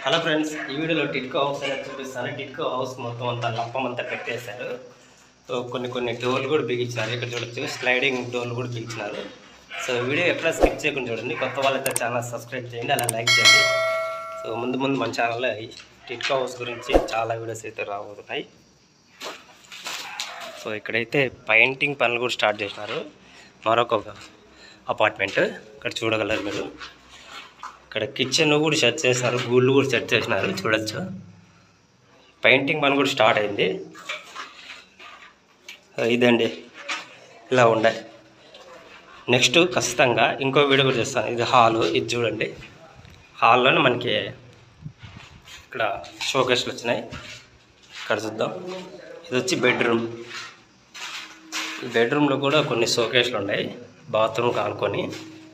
hello friends ఈ వీడియోలో TIDCO house అనేది చూపిస్తాను టిట్కో హౌస్ మొత్తం అంతా లప్పం అంతా కట్టేశారు సో కొన్ని కొన్ని డోర్లు కూడా బిగించినారు ఇక్కడ చూడొచ్చు స్లైడింగ్ డోర్లు కూడా బిగించినారు సో వీడియో ఎక్కడ స్కిప్ చేయకుండా చూడండి కొత్త వాళ్ళైతే ఛానల్ సబ్స్క్రైబ్ చేయండి అలా లైక్ చేయండి సో ముందు ముందు మన ఛానల్లో ఈ టిట్కో హౌస్ గురించి చాలా వీడియోస్ అయితే రాబోతున్నాయి సో ఇక్కడైతే పెయింటింగ్ పనులు కూడా స్టార్ట్ చేసినారు మరొక అపార్ట్మెంట్ ఇక్కడ చూడగలరు మీరు ఇక్కడ కిచెన్ కూడా సెట్ చేసినారు గూళ్ళు కూడా సెట్ చేసినారు చూడొచ్చు పెయింటింగ్ పని కూడా స్టార్ట్ అయింది ఆ, ఇదండి ఇలా ఉండే నెక్స్ట్ ఖచ్చితంగా ఇంకో వీడియో కూడా చేస్తాను ఇది హాలు ఇది చూడండి హాల్లోనే మనకి ఇక్కడ షోకేస్లు వచ్చినాయి ఇక్కడ చూద్దాం ఇది వచ్చి బెడ్రూమ్ ఈ బెడ్రూమ్లో కూడా కొన్ని షోకేస్లు ఉన్నాయి బాత్రూమ్ కానుకొని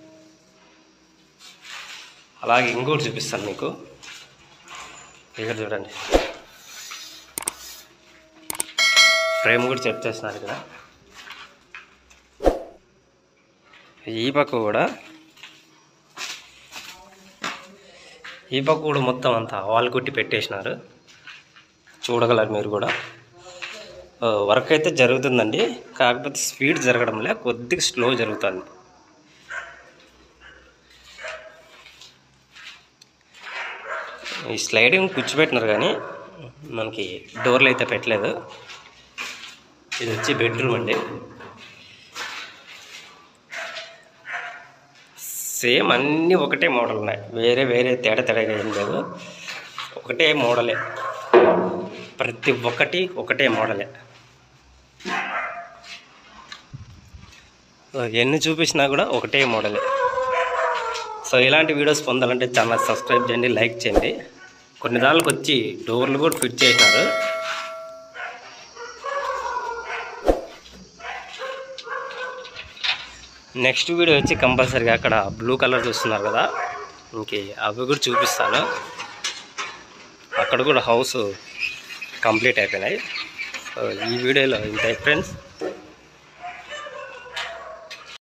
అలాగే ఇంకోటి చూపిస్తాను మీకు ఇక్కడ చూడండి ఫ్రేమ్ కూడా సెట్ చేస్తున్నారు ఇక్కడ ఈ పక్క కూడా ఈ పక్క కూడా మొత్తం అంతా వాల్ కుట్టి పెట్టేసినారు చూడగలరు మీరు కూడా ఆ, వర్క్ అయితే జరుగుతుందండి కాకపోతే స్పీడ్ జరగడంలే కొద్దిగా స్లో జరుగుతుంది ఈ స్లైడింగ్ కూర్చోబెట్టినారు కానీ మనకి డోర్లు అయితే పెట్టలేదు ఇది వచ్చి బెడ్రూమ్ అండి సేమ్ అన్నీ ఒకటే మోడల్ ఉన్నాయి వేరే వేరే తేడా తేడాగా ఏం లేదు ఒకటే మోడలే ప్రతి ఒక్కటి ఒకటే మోడలే సో ఎన్ని చూపించినా కూడా ఒకటే మోడలే సో ఇలాంటి వీడియోస్ పొందాలంటే ఛానల్ సబ్స్క్రైబ్ చేయండి లైక్ చేయండి కొన్ని దానికి వచ్చి డోర్లు కూడా ఫిట్ చేసినారు నెక్స్ట్ వీడియో వచ్చి కంపల్సరీగా అక్కడ బ్లూ కలర్ చూస్తున్నారు కదా ఇంకే అవి కూడా చూపిస్తాను అక్కడ కూడా హౌస్ కంప్లీట్ అయిపోయినాయి సో ఈ వీడియోలో ఇంతే ఫ్రెండ్స్